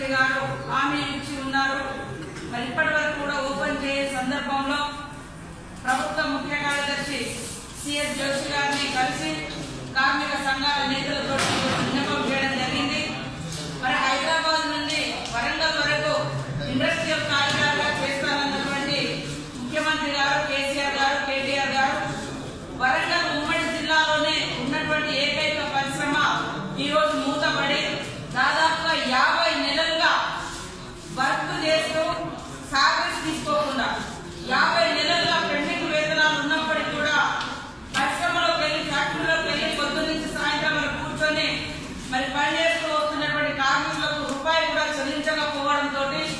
ముఖ్యమంత్రి గారు హామీ ఇచ్చి ఉన్నారు మరి ఇప్పటి వరకు కూడా ఓపెన్ చేసే సందర్భంలో ప్రభుత్వ ముఖ్య కార్యదర్శి సిఎస్ జోషి గారిని కలిసి కార్మిక సంఘాల నేతలతో విన్నపం చేయడం జరిగింది మరి హైదరాబాద్ నుండి వరంగల్ వరకు ఇండస్ట్రియల్ కారిడార్గా చేస్తానన్నటువంటి ముఖ్యమంత్రి గారు కేసీఆర్ గారు కేటీఆర్ గారు వరంగల్ ఉమ్మడి జిల్లాలోనే ఉన్నటువంటి ఏకైక పరిశ్రమ ఈ రోజు మూతపడి దాదాపుగా యాభై నెలలుగా వర్క్ చేస్తూ సాలరీస్ తీసుకోకుండా యాభై నెలలుగా పెండింగ్ వేతనాలు ఉన్నప్పటికీ కూడా పరిశ్రమలోకి వెళ్ళి ఫ్యాక్టరీలోకి వెళ్ళి పొద్దు నుంచి సాయంత్రం వరకు కూర్చొని మరి పని చేస్తూ వస్తున్నటువంటి కార్మికులకు రూపాయి కూడా చెల్లించకపోవడంతో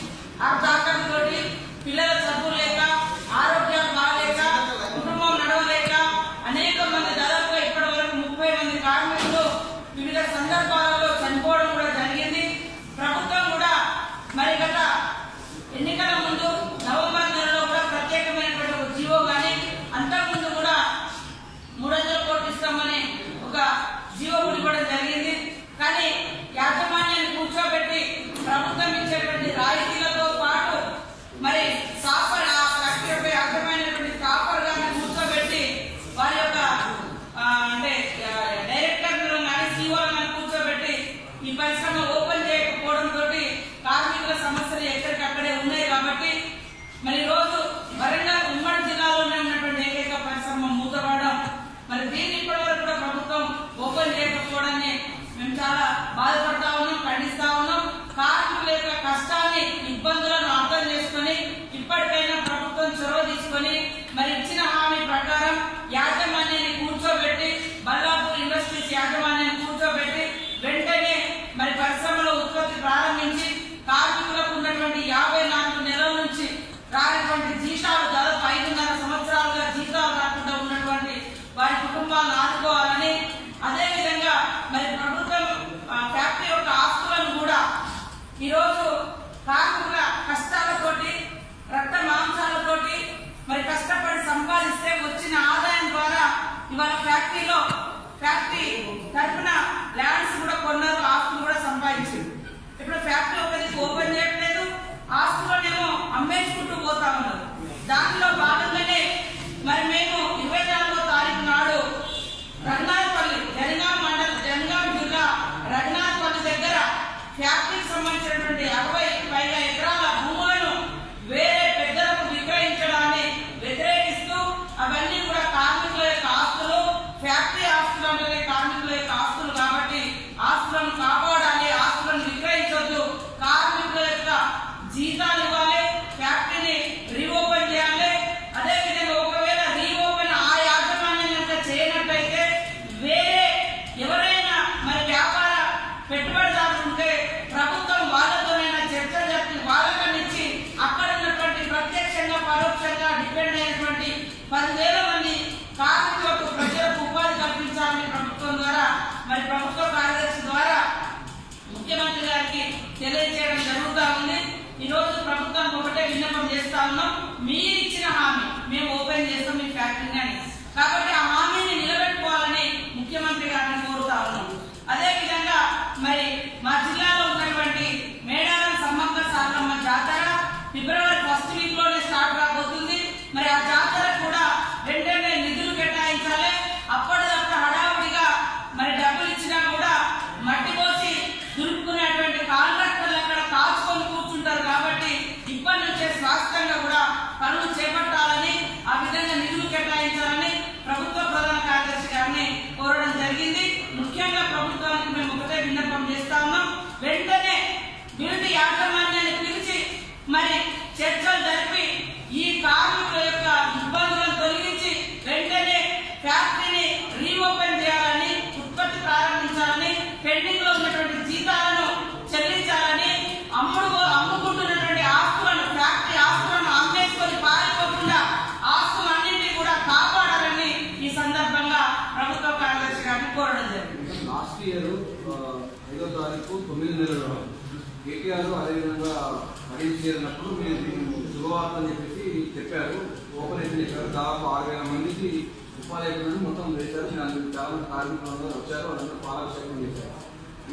అర్ధాకంతో పిల్లల చదువు లేక ఆరోగ్యాలు బాగలేక కుటుంబం నడవలేక అనేక మంది దాదాపుగా ఇప్పటి వరకు ముప్పై మంది కార్మికులు వివిధ సందర్భాలలో చనిపోవడం కూడా జరిగింది ప్రభుత్వం కూడా మరి గత ఎన్నికల ముందు నవంబర్ నెలలో కూడా ప్రత్యేకమైనటువంటి ఒక జీవో కానీ అంతకుముందు కూడా మూడు వందల కోట్లు ఇస్తామని ఒక జీవో ఇవ్వడం జరిగింది కానీ యాజమాన్యాన్ని కూర్చోబెట్టి ప్రభుత్వం ఇచ్చేటువంటి రాయితీలతో పాటు మరి కాపర్ ఆ ఫ్యాక్టరీపై అర్థమైనటువంటి కాపర్ గారిని కూర్చోబెట్టి వారి యొక్క ఆ, అంటే ఆ, డైరెక్టర్లను కానీ సీఓలను కానీ కూర్చోబెట్టి ఈ పరిశ్రమ ఓపెన్ చేయకపోవడంతో కార్మికుల సమస్యలు ఎక్కడికక్కడే ఉన్నాయి కాబట్టి మరి ఈ రోజు వరంగల్ ఉమ్మడి జిల్లాలోనే ఉన్నటువంటి ఏకైక పరిశ్రమ మూతపడడం మరి దీన్ని ఇప్పటి వరకు కూడా ప్రభుత్వం ఓపెన్ చేయకపోవడాన్ని మేము చాలా బాధపడతా ఉన్నాం ఖండిస్తా ఉన్నాం కార్మికుల యొక్క కష్టాన్ని ఇబ్బందులను అర్థం చేసుకొని ఇప్పటికైనా ప్రభుత్వం చొరవ తీసుకొని మరి ఇచ్చిన హామీ ప్రకారం యాజమాన్యాన్ని కూర్చోబెట్టి బల్లాపూర్ ఇండస్ట్రీస్ యాజమాన్యాన్ని కూర్చోబెట్టి వెంటనే మరి పరిశ్రమలో ఉత్పత్తి ప్రారంభించి కార్మికులకు ఉన్నటువంటి యాభై నాలుగు నెలల నుంచి రానటువంటి జీతాలు దాదాపు ఐదున్నర సంవత్సరాలుగా జీతాలు రాకుండా ఉన్నటువంటి వారి కుటుంబాలను ఆదుకోవాలని అదే విధంగా మరి ప్రభుత్వం ఆ, ఫ్యాక్టరీ యొక్క ఆస్తులను కూడా ఈరోజు కార్మికుల కష్టాలతోటి రక్త మాంసాలతోటి మరి కష్టపడి సంపాదిస్తే వచ్చిన ఆదాయం ద్వారా ఇవాళ ఫ్యాక్టరీలో ఫ్యాక్టరీ తరఫున ల్యాండ్స్ కూడా కొన్నారు ఆస్తులు కూడా సంపాదించింది ఇప్పుడు ఫ్యాక్టరీ ఒకటి ఓపెన్ చేయట్లేదు ఆస్తులనేమో అమ్మేసుకుంటూ పోతా ఉన్నారు దానిలో భాగంగానే మరి మేము ఇరవై నాలుగో తారీఖు నాడు రఘునాథపల్లి జనగాం మండలం జనగాం జిల్లా రఘునాథపల్లి దగ్గర ఫ్యాక్టరీకి సంబంధించినటువంటి అరవై పైగా ఎకరాల భూములను వేరే పెద్దలకు విక్రయించడాన్ని వ్యతిరేకిస్తూ అవన్నీ కూడా కార్మికుల యొక్క ఆస్తులు ఫ్యాక్టరీ ఆస్తులు అంటే కార్మికుల యొక్క ఆస్తులు కాబట్టి ఆస్తులను కాపాడాలి ఆస్తులను విక్రయించొద్దు కార్మికుల యొక్క జీతాలు ఇవ్వాలి ఫ్యాక్టరీని రీఓపెన్ చేయాలి అదే విధంగా ఒకవేళ రీఓపెన్ ఆ యాజమాన్యం కనుక చేయనట్టయితే వేరే ఎవరైనా మరి వ్యాపార పెట్టుబడిదారులు ఉంటే ప్రభుత్వం వాళ్ళతోనైనా చర్చ జరిపి వాళ్ళకనిచ్చి అక్కడ ఉన్నటువంటి ప్రత్యక్షంగా పరోక్షంగా డిపెండ్ అయినటువంటి పదివేల మంది కార్మికులకు ప్రజలకు ఉపాధి కల్పించాలని ప్రభుత్వం ద్వారా మరి ప్రభుత్వ కార్యదర్శి ద్వారా ముఖ్యమంత్రి గారికి తెలియజేయడం జరుగుతా ఉంది ఈ రోజు ప్రభుత్వానికి ఒకటే విన్నపం చేస్తా ఉన్నాం మీరు ఇచ్చిన హామీ మేము ఓపెన్ చేస్తాం మీ ఫ్యాక్టరీని అని కాబట్టి ఆ హామీని నిలబెట్టుకోవాలని ముఖ్యమంత్రి గారిని కోరుతా ఉన్నాం అదే విధంగా మరి మా జిల్లాలో ఉన్నటువంటి Medaram Sammakka Saralamma Jatara February first week లోనే స్టార్ట్ కాబోతుంది మరి ఆ జాతర కూడా వెంటనే నిధులు కేటాయించాలి అప్పటిదప్పుడు హడావుడిగా మరి డబ్బులు ఇచ్చినా కూడా మట్టి పోసి దులుపుకునేటువంటి కాంట్రాక్టర్లు అక్కడ కాచుకొని కూర్చుంటారు కాబట్టి ఇప్పటి నుంచే స్వాస్థ్యంగా కూడా పనులు చేపట్టాలని ఆ విధంగా నిధులు కేటాయించాలని ప్రభుత్వ ప్రధాన కార్యదర్శి గారిని కోరడం జరిగింది ముఖ్యంగా ప్రభుత్వానికి మేము ఒకటే విన్నపం చేస్తా ఉన్నాం వెంటనే బిల్డ్ యాజమాన్యాన్ని పిలిచి మరి చర్చలు జరిపి ఈ కార్మికుల యొక్క ఇబ్బందులను తొలగించి వెంటనే ఫ్యాక్టరీని రీఓపెన్ చేయాలని ఉత్పత్తి ప్రారంభించాలని పెండింగ్ లో ఉన్నటువంటి జీతాలను చెల్లించాలని అమ్ముడు అమ్ముకుంటున్నటువంటి ఆస్తులను ఫ్యాక్టరీ ఆస్తులను అమ్మేసుకొని పారిపోకుండా ఆస్తులన్నింటినీ కూడా కాపాడాలని ఈ సందర్భంగా ప్రభుత్వ కార్యదర్శి గారిని కోరడం జరిగింది లాస్ట్ ఇయర్ ఐదో తారీఖు తొమ్మిది నెలలు కేటీఆర్ అదేవిధంగా హరీష్ చేరినప్పుడు మీరు దీన్ని శుభవార్త అని చెప్పేసి చెప్పారు ఓపెన్ అయితే చెప్పారు దాదాపు ఆరు వేల మందికి ఉపాధి అయిపోయింది మొత్తం వేశారు దానికి చాలా మంది కార్మికులు అందరూ వచ్చారు వాళ్ళందరూ పాలాభిషేకం చేశారు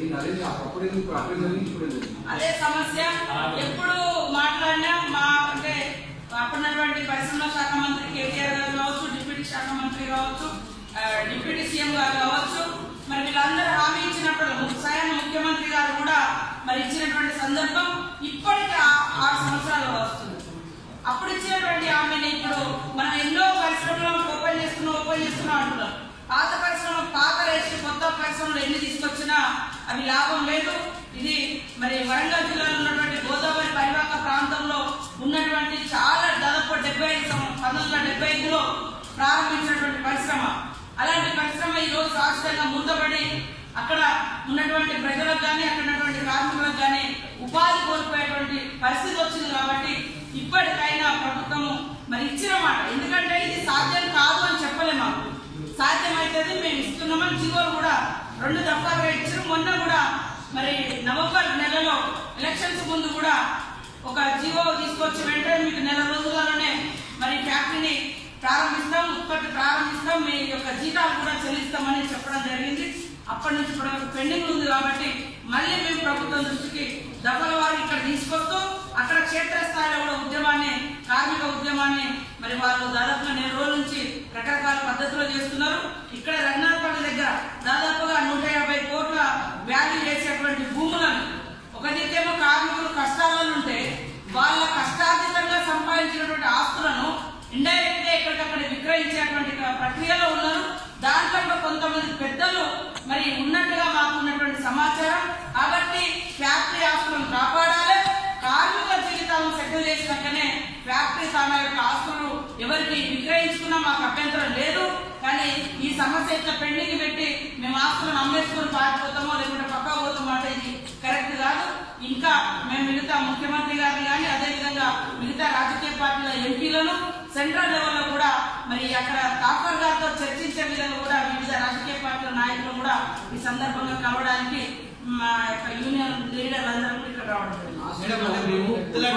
దీన్ని అదే అప్పుడు ఎందుకు ఇప్పుడు అప్పుడు ఎందుకు ఇప్పుడు ఎందుకు అదే సమస్య ఎప్పుడు మాట్లాడినా మా అంటే అప్పుడున్నటువంటి పరిశ్రమల శాఖ మంత్రి కేటీఆర్ గారు కావచ్చు డిప్యూటీ శాఖ మంత్రి కావచ్చు ఆ, డిప్యూటీ సీఎం గారు కావచ్చు మరి వీళ్ళందరూ హామీ ఇచ్చినప్పుడు ము- స్వయం ముఖ్యమంత్రి గారు కూడా మరి ఇచ్చినటువంటి సందర్భం ఇప్పటికి ఆ- ఆరు సంవత్సరాలు వస్తుంది అప్పుడు ఇచ్చినటువంటి హామీని ఇప్పుడు మనం ఎన్నో పరిశ్రమలు ఓపెన్ చేస్తున్నాం ఓపెన్ చేస్తున్నాం అంటున్నాం పాత పరిశ్రమ పాత రేసి కొత్త పరిశ్రమలు ఎన్ని తీసుకొచ్చినా అవి లాభం లేదు ఇది మరి వరంగల్ జిల్లాలో ఉన్నటువంటి గోదావరి పరివాహక ప్రాంతంలో ఉన్నటువంటి చాలా దాదాపు డెబ్బై ఐదు సంవ- పంతొమ్మిది వందల డెబ్బై ఐదులో ప్రారంభించినటువంటి పరిశ్రమ అలాంటి పరిశ్రమ ఈ రోజు శాశ్వతంగా మూతపడి అక్కడ ఉన్నటువంటి ప్రజలకు కానీ అక్కడ ఉన్నటువంటి కార్మికులకు కానీ ఉపాధి కోల్పోయేటువంటి పరిస్థితి వచ్చింది కాబట్టి ఇప్పటికైనా ప్రభుత్వము మరి ఇచ్చిన మాట ఎందుకంటే ఇది సాధ్యం కాదు అని చెప్పలే మాకు సాధ్యమైతుంది మేము ఇస్తున్నామని జీవోలు కూడా రెండు దఫాలుగా ఇచ్చారు మొన్న కూడా మరి నవంబర్ నెలలో ఎలక్షన్స్ ముందు కూడా ఒక జీవో తీసుకొచ్చి వెంటనే మీకు నెల రోజులలోనే మరి ఫ్యాక్టరీని ప్రారంభిస్తాం ఉత్పత్తి ప్రారంభిస్తాం మీ యొక్క జీతాలు కూడా చెల్లిస్తామని చెప్పడం జరిగింది అప్పటి నుంచి కూడా పెండింగ్ ఉంది కాబట్టి మళ్ళీ మేము ప్రభుత్వం దృష్టికి దఫల వారు ఇక్కడ తీసుకొస్తూ అక్కడ క్షేత్రస్థాయిలో కూడా ఉద్యమాన్ని కార్మిక ఉద్యమాన్ని మరి వాళ్ళు దాదాపుగా నెల రోజుల నుంచి రకరకాల పద్ధతిలో చేస్తున్నారు ఇక్కడ రంగనాథపల్లి దగ్గర దాదాపుగా నూట యాభై కోట్ల వాల్యూ చేసేటువంటి భూములను ఒక దిక్కేమో కార్మికులు కష్టాలలో ఉంటే వాళ్ళ కష్టాతీతంగా సంపాదించినటువంటి ఆస్తులను ఇండైరెక్ట్ గా ఎక్కడికక్కడ విక్రయించేటువంటి ప్రక్రియలో ఉన్నారు దాంట్లో కూడా కొంతమంది పెద్దలు మరి ఉన్నట్టుగా మాకు ఉన్నటువంటి సమాచారం కాబట్టి ఫ్యాక్టరీ ఆస్తులను కాపాడాలి కార్మికుల జీవితాలను సెటిల్ చేసినాకనే ఫ్యాక్టరీ తన యొక్క ఆస్తులు ఎవరికి విక్రయించుకున్నా మాకు అభ్యంతరం లేదు కానీ ఈ సమస్య ఇట్లా పెండింగ్ పెట్టి మేము ఆస్తులను అమ్మేసుకొని పారిపోతామో లేకుంటే పక్కా పోతామో అంటే ఇది కరెక్ట్ కాదు ఇంకా మేము మిగతా ముఖ్యమంత్రి గారిని కానీ అదేవిధంగా మిగతా రాజకీయ పార్టీల ఎంపీలను సెంట్రల్ లెవెల్లో కూడా మరి అక్కడ ఠాకూర్ గారితో చర్చించే విధంగా కూడా వివిధ రాజకీయ పార్టీల నాయకులు కూడా ఈ సందర్భంగా కలవడానికి మా యొక్క యూనియన్ లీడర్లందరూ కూడా ఇక్కడ రావడం జరిగింది మేడం, అంటే మేము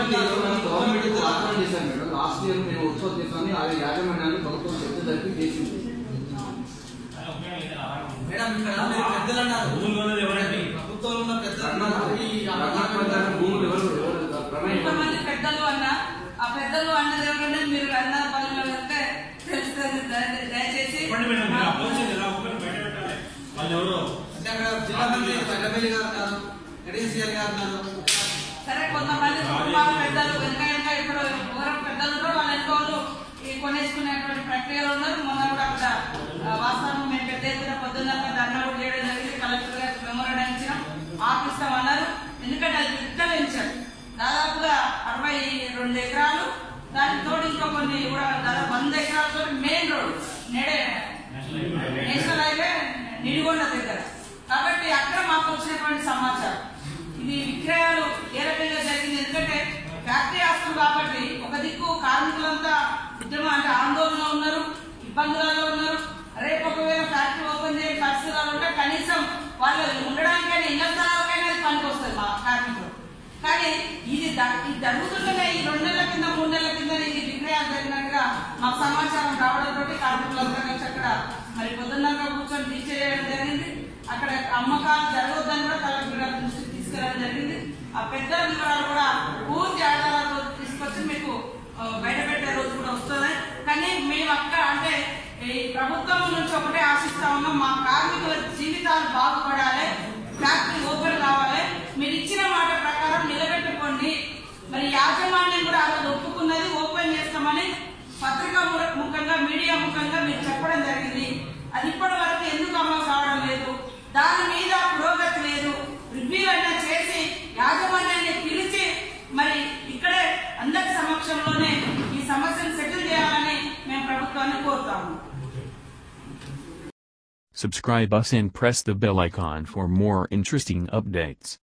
గవర్నమెంట్ వాగ్దానం చేశాం మేడం లాస్ట్ ఇయర్ మేము ఉత్పత్తి చేస్తామని ఆ యాజమాన్యాన్ని ప్రభుత్వం చర్చ జరిపి చేసింది మేడం ఇక్కడ మీరు పెద్దలు అన్నారు భూములు కొన్నది ఎవరండి? ప్రభుత్వంలో ఉన్న పెద్దలు కర్ణాటక అన్నారు. ఈ కర్ణాటక భూములు ఎవరు ఎవరు ప్రమేయం కొంతమంది పెద్దలు అన్న ఆ పెద్దలు అన్నది ఎవరంటే మీరు అన్న పనులు వెళ్తే తెలుస్తుంది దయ- దయచేసి చెప్పండి మేడం మీరు అప్రోచ్ ఎలా ఒకటి బయట పెట్టాలి వాళ్ళు ఎవరో అంటే అక్కడ జిల్లా మంత్రి పెద్దపల్లి గారు ఉన్నారు ఎడిసిఎల్ గారు ఉన్నారు సరే కొంతమంది కుటుంబాల పెద్దలు వెనక వెనక ఇప్పుడు ఎవరు పెద్దలు ఉన్నారో వాళ్ళ ఎన్నికోళ్ళు ఈ కొనేసుకునేటువంటి ప్రక్రియలో ఉన్నారు మొన్న కూడా అక్కడ ఆ, వాస్తవం మేము పెద్ద ఎత్తున పొద్దున్న ధర్నా కూడా చేయడం జరిగింది కలెక్టర్ గారికి మెమోరాండం ఇచ్చినాం ఆపిస్తామన్నారు ఎందుకంటే అది విస్తరించారు దాదాపుగా అరవై రెండు ఎకరాలు దానికి తోడు ఇంకా కొన్ని కూడా దాదాపు వంద ఎకరాలతో మెయిన్ రోడ్ నేడే నేషనల్ హైవే నిడిగొండ దగ్గర కాబట్టి అక్కడ మాకు వచ్చినటువంటి సమాచారం ఇది విక్రయాలు ఏ రకంగా జరిగింది ఎందుకంటే ఫ్యాక్టరీ ఆస్తులు కాబట్టి ఒక దిక్కు కార్మికులంతా ఉద్యమం అంటే ఆందోళనలో ఉన్నారు ఇబ్బందులలో ఉన్నారు రేపు ఒకవేళ ఫ్యాక్టరీ ఓపెన్ చేయ పరిస్థితులు ఉంటే కనీసం వాళ్ళు ఉండడానికైనా ఇళ్ల స్థలాలకైనా అది పనికి వస్తుంది మా కార్మికులు కానీ ఇది ద- ఇది జరుగుతుంటేనే ఈ రెండు నెలల కింద మూడు నెలల కింద ఇది విక్రయాలు జరిగినట్టుగా మాకు సమాచారం రావడంతో కార్మికులందరూ కలిసి అక్కడ మరి పొద్దున్నగా కూర్చొని టీచర్ చేయడం జరిగింది అక్కడ అమ్మకాలు జరగొద్దని కూడా కలెక్టర్ గారి దృష్టికి తీసుకెళ్ళడం జరిగింది ఆ పెద్దల వివరాలు కూడా పూర్తి ఆధారాలు తీసుకొచ్చి మీకు ఆ, బయట పెట్టే రోజు కూడా వస్తుంది కానీ మేము అక్కడ అంటే ఈ ప్రభుత్వం నుంచి ఒకటే ఆశిస్తా ఉన్నాం మా కార్మికుల జీవితాలు బాగుపడాలి ఫ్యాక్టరీ ఓపెన్ కావాలి మీరు ఇచ్చిన మాట ప్రకారం నిలబెట్టుకోండి మరి యాజమాన్యం కూడా ఆ రోజు ఒప్పుకున్నది ఓపెన్ చేస్తామని పత్రికా ము- ముఖంగా మీడియా ముఖంగా మీరు చెప్పడం జరిగింది అది ఇప్పటి వరకు ఎందుకు అమలు కావడం లేదు దాని మీద పురోగతి లేదు రివ్యూ అయినా చేసి యాజమాన్యాన్ని పిలిచి మరి ఇక్కడే అందరి సమక్షంలోనే ఈ సమస్యను సెటిల్ చేయాలని మేము ప్రభుత్వాన్ని కోరుతాము Subscribe us and press the bell icon for more interesting updates.